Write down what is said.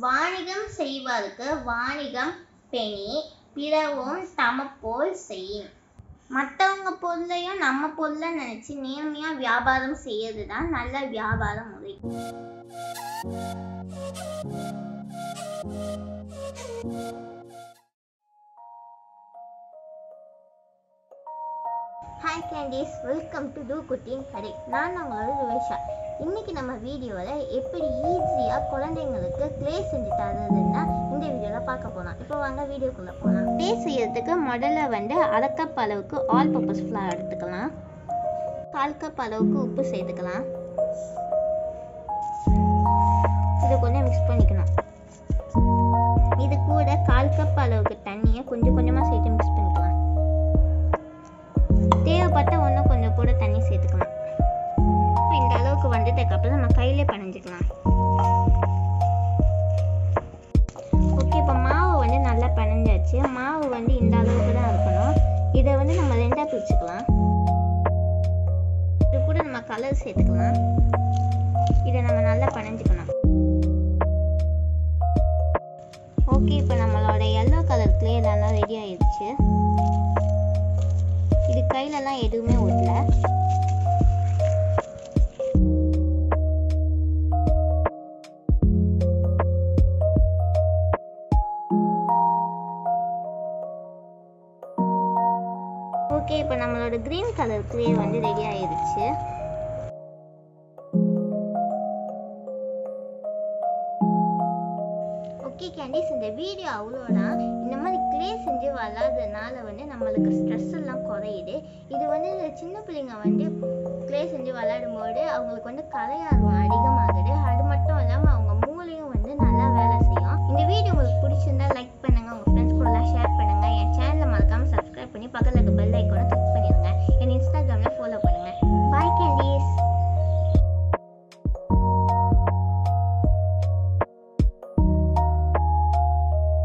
வாணிகம் செய்வார்க்கு வாணிகம் பெணி பிறவும் தமப்போல் செயின் மற்றவங்க பொருளையும் நம்ம பொருளை நினைச்சு நேர்மையா வியாபாரம் செய்யறது தான் நல்ல வியாபார முறை ஹாய் கேண்டீஸ் வெல்கம் டு டூ குட்டிங் கடை நான் உங்களோட ருவேஷா இன்னைக்கு நம்ம வீடியோவில் எப்படி ஈஸியாக குழந்தைங்களுக்கு க்ளே செஞ்சு தரதுன்னா இந்த வீடியோவில் பார்க்க போகலாம் இப்போ வாங்க வீடியோக்குள்ளே போகலாம் க்ளே செய்யறதுக்கு முதல்ல வந்து அரை கப் அளவுக்கு ஆல் பர்பஸ் ஃப்ளார் எடுத்துக்கலாம் கால் கப் அளவுக்கு உப்பு சேர்த்துக்கலாம் இதை கொஞ்சம் மிக்ஸ் பண்ணிக்கணும் இது கூட கால் கப் அளவுக்கு தண்ணியை கொஞ்சம் கொஞ்சமாக சேர்த்து மிக்ஸ் பண்ணிக்கலாம் தேவைப்பட்ட இன்னும் கொஞ்சம் கூட தண்ணி சேர்த்துக்கலாம் இந்த அளவுக்கு வந்ததுக்கு அப்புறம் நம்ம கையிலே பனைஞ்சிக்கலாம் ஓகே இப்போ மாவு வந்து நல்லா பனைஞ்சாச்சு மாவு வந்து இந்த அளவுக்கு தான் இருக்கணும் இதை வந்து நம்ம ரெண்டாக பிரிச்சுக்கலாம் இது கூட நம்ம கலர் சேர்த்துக்கலாம் இதை நம்ம நல்லா பனைஞ்சிக்கணும் ஓகே இப்போ நம்மளோட எல்லோ கலர் கிளே எல்லாம் ரெடி ஆயிடுச்சு இது கையிலலாம் எதுவுமே ஒட்டல ஓகே இப்போ நம்மளோட கிரீன் கலர் கிளே வந்து ரெடி ஆயிடுச்சு ஓகே கேண்டிஸ் இந்த வீடியோ அவ்வளோதான் இந்த மாதிரி க்ளே செஞ்சு வளர்றதுனால வந்து நம்மளுக்கு ஸ்ட்ரெஸ் எல்லாம் குறையுது இது வந்து சின்ன பிள்ளைங்க வந்து க்ளே செஞ்சு விளையாடும்போது அவங்களுக்கு வந்து கலையார்வம் அதிகமாகுது அது மட்டும் இல்லாமல் அவங்க மூளையும் வந்து நல்லா வேலை செய்யும் இந்த வீடியோ உங்களுக்கு பிடிச்சிருந்தா லைக் பண்ணுங்க உங்கள் ஃப்ரெண்ட்ஸ் கூட ஷேர் பண்ணுங்க என் சேனலை மறக்காம சப்ஸ்கிரைப் பண்ணி பக்கத்தில் இருக்க பெல் ஐக்கானை கிளிக் பண்ணிடுங்க என் இன்ஸ்டாகிராமில் ஃபாலோ பண்ணுங்க